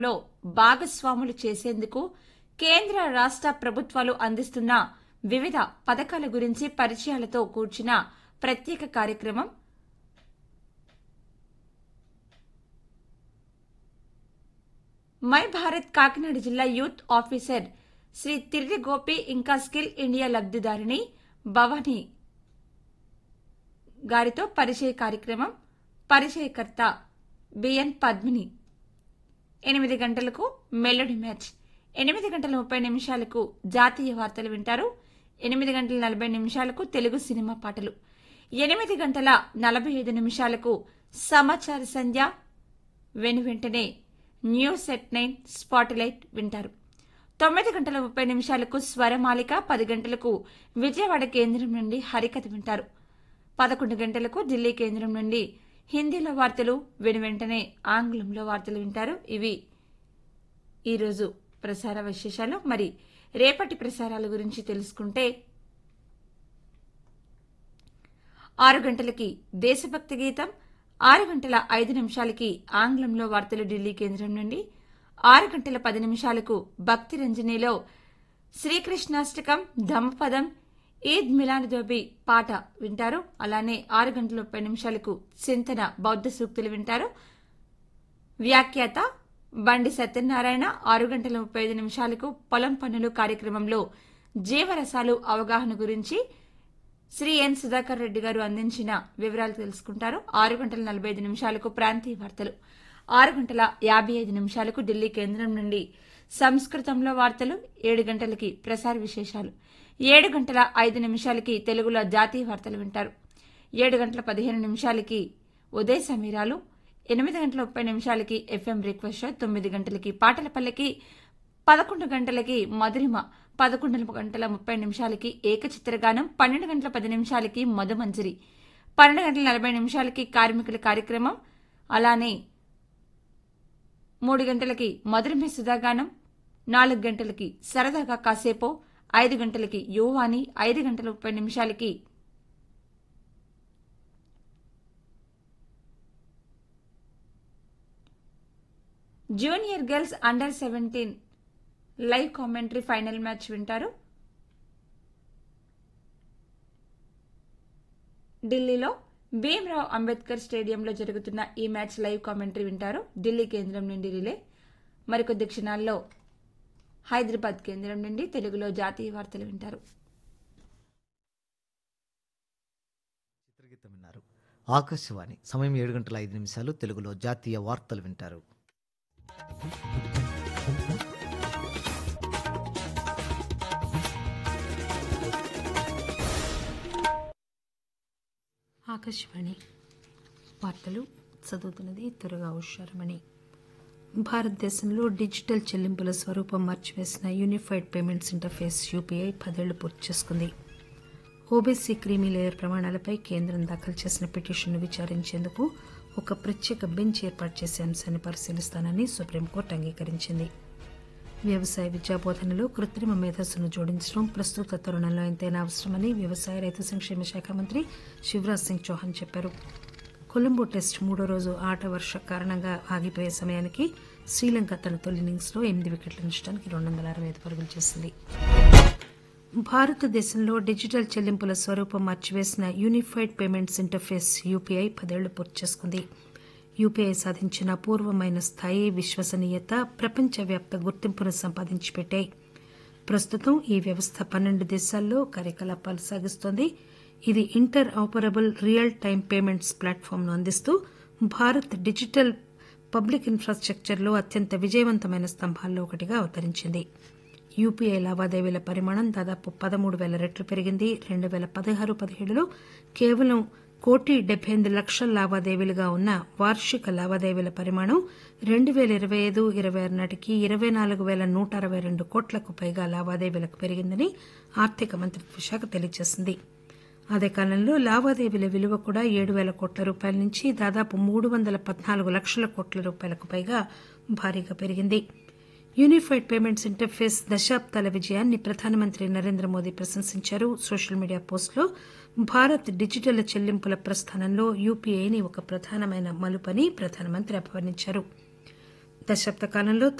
లో భాగస్వాములు చేసేందుకు కేంద్ర రాష్ట ప్రభుత్వాలు అందిస్తున్న వివిధ పథకాల గురించి పరిచయాలతో కూర్చిన ప్రత్యేక కార్యక్రమం మై భారత్ కాకినాడ జిల్లా యూత్ ఆఫీసర్ శ్రీ తిర్రి గోపి ఇంకా స్కిల్ ఇండియా లబ్దిదారిని భవానీ గారితో పరిచయ కార్యక్రమం పరిచయకర్త బిఎన్ పద్మిని ఎనిమిది గంటలకు మెలోడీ మ్యాచ్ ఎనిమిది గంటల ముప్పై నిమిషాలకు జాతీయ వార్తలు వింటారు ఎనిమిది గంటల నలభై నిమిషాలకు తెలుగు సినిమా పాటలు ఎనిమిది గంటల నలభై ఐదు నిమిషాలకు సమాచార సంధ్య వెను వెంటనే న్యూస్ ఎట్ నైన్ స్పాట్లైట్ వింటారు తొమ్మిది గంటల ముప్పై నిమిషాలకు స్వరమాలిక పది గంటలకు విజయవాడ కేంద్రం నుండి హరికథ వింటారు పదకొండు గంటలకు ఢిల్లీ కేంద్రం నుండి హిందీలో వార్తలు వెను వెంటనే ఆంగ్లంలో వార్తలు వింటారు ఇవి ఈరోజు ప్రసార విశేషాలు మరి రేపటి ప్రసారాల గురించి తెలుసుకుంటే ఆరు గంటలకి దేశభక్తి గీతం ఆరు గంటల ఐదు నిమిషాలకి ఆంగ్లంలో వార్తలు ఢిల్లీ కేంద్రం నుండి ఆరు గంటల పది నిమిషాలకు భక్తి రంజనీలో శ్రీకృష్ణాష్టకం ధమ్మపదం ఈద్ మిలానుదోబి పాట వింటారు అలానే ఆరు గంటల ముప్పై నిమిషాలకు చింతన బౌద్ధ సూక్తులు వింటారు వ్యాఖ్యాత బండి సత్యనారాయణ ఆరు గంటల ముప్పై ఐదు నిమిషాలకు పొలం పనులు కార్యక్రమంలో జీవరసాలు అవగాహన గురించి శ్రీ ఎన్ సుధాకర్ రెడ్డి గారు అందించిన వివరాలు తెలుసుకుంటారు ఆరు గంటల నలభై ఐదు నిమిషాలకు ప్రాంతీయ వార్తలు ఆరు గంటల యాభై ఐదు నిమిషాలకు ఢిల్లీ కేంద్రం నుండి సంస్కృతంలో వార్తలు ఏడు గంటలకి ప్రసార విశేషాలు ఏడు గంటల ఐదు నిమిషాలకి తెలుగులో జాతీయ వార్తలు వింటారు ఏడు గంటల పదిహేను నిమిషాలకి ఉదయ సమీరాలు ఎనిమిది గంటల ముప్పై నిమిషాలకి ఎఫ్ఎం రిక్వెస్ట్ షో తొమ్మిది గంటలకి పాటల పల్లకి పదకొండు గంటలకి మధురిమ పదకొండు గంటల ముప్పై నిమిషాలకి ఏకచిత్రగానం పన్నెండు గంటల పది నిమిషాలకి మధుమంజరి పన్నెండు గంటల నలభై నిమిషాలకి కార్మికుల కార్యక్రమం అలానే మూడు గంటలకి మధురమే సుధాగానం నాలుగు గంటలకి సరదాగా కాసేపు ఐదు గంటలకి యువాని ఐదు గంటల ముప్పై నిమిషాలకి junior girls under seventeen live commentary final match వింటారు ఢిల్లీలో భీమ్రావ్ అంబేద్కర్ స్టేడియంలో జరుగుతున్న ఈ మ్యాచ్ లైవ్ కామెంటరీ వింటారు ఢిల్లీ కేంద్రం నుండి రిలే మరికొద్ది క్షణాల్లో హైదరాబాద్ కేంద్రం నుండి తెలుగులో జాతీయ వార్తలు వింటారు చిత్రగీతం విన్నారు ఆకాశవాణి సమయం ఏడు గంటల ఐదు నిమిషాలు తెలుగులో జాతీయ వార్తలు వింటారు ఆకాశవాణి వార్తలు చదువుతున్నది త్వరగా హుషారమణి భారతదేశంలో డిజిటల్ చెల్లింపుల స్వరూపం మార్చివేసిన యూనిఫైడ్ పేమెంట్స్ ఇంటర్ఫేస్ యూపీఐ పదేళ్లు పూర్తి చేసుకుంది ఓబీసీ క్రీమీ లేయర్ ప్రమాణాలపై కేంద్రం దాఖలు చేసిన పిటిషన్ను విచారించేందుకు ఒక ప్రత్యేక బెంచ్ ఏర్పాటు చేసే అంశాన్ని పరిశీలిస్తానని సుప్రీంకోర్టు అంగీకరించింది వ్యవసాయ విద్యాబోధనలో కృత్రిమ మేధస్సును జోడించడం ప్రస్తుత తరుణంలో ఎంతైనా అవసరమని వ్యవసాయ రైతు సంక్షేమ శాఖ మంత్రి శివరాజ్ సింగ్ చౌహాన్ చెప్పారు కొలంబో టెస్ట్ మూడో రోజు ఆట వర్ష కారణంగా ఆగిపోయే సమయానికి శ్రీలంక తన తొలి ఇన్నింగ్స్లో ఎనిమిది వికెట్ల నష్టానికి రెండు వందల అరవై ఐదు పరుగులు చేసింది భారతదేశంలో డిజిటల్ చెల్లింపుల స్వరూపం మార్చివేసిన యూనిఫైడ్ పేమెంట్స్ ఇంటర్ఫేస్ యూపీఐ పదేళ్లు పూర్తి చేసుకుంది యూపీఐ సాధించిన అపూర్వమైన స్థాయి విశ్వసనీయత ప్రపంచవ్యాప్త గుర్తింపును సంపాదించి పెట్టాయి ప్రస్తుతం ఈ వ్యవస్థ పన్నెండు దేశాల్లో కార్యకలాపాలు సాగిస్తోంది ఇది interoperable real time payments ప్లాట్ఫామ్ను అందిస్తూ భారత్ డిజిటల్ పబ్లిక్ ఇన్ఫ్రాస్ట్రక్చర్లో అత్యంత విజయవంతమైన స్తంభాల్లో ఒకటిగా అవతరించింది యూపీఐ లావాదేవీల పరిమాణం దాదాపు పదమూడు వేల రెట్లు పెరిగింది రెండు వేల పదహారు పదిహేడులో కేవలం కోటి డెబ్బై ఎనిమిది లక్షల లావాదేవీలుగా ఉన్న వార్షిక లావాదేవీల పరిమాణం రెండు వేల ఇరవై ఐదు ఇరవై ఆరు నాటికి ఇరవై నాలుగు వేల నూట అరవై రెండు కోట్లకు పైగా లావాదేవీలకు పెరిగిందని ఆర్థిక మంత్రిత్వ శాఖ తెలియజేసింది అదే కాలంలో లావాదేవీల విలువ కూడా ఏడు వేల కోట్ల రూపాయల నుంచి దాదాపు మూడు వందల పద్నాలుగు లక్షల కోట్ల రూపాయలకు పైగా భారీగా పెరిగింది యూనిఫైడ్ పేమెంట్స్ ఇంటర్ఫేస్ దశాబ్దాల విజయాన్ని ప్రధానమంత్రి నరేంద్ర మోదీ ప్రశంసించారు సోషల్ మీడియా పోస్టులో భారత్ డిజిటల్ చెల్లింపుల ప్రస్థానంలో యూపీఐని ఒక ప్రధానమైన మలుపని ప్రధానమంత్రి అభివర్ణించారు దశాబ్ద కాలంలో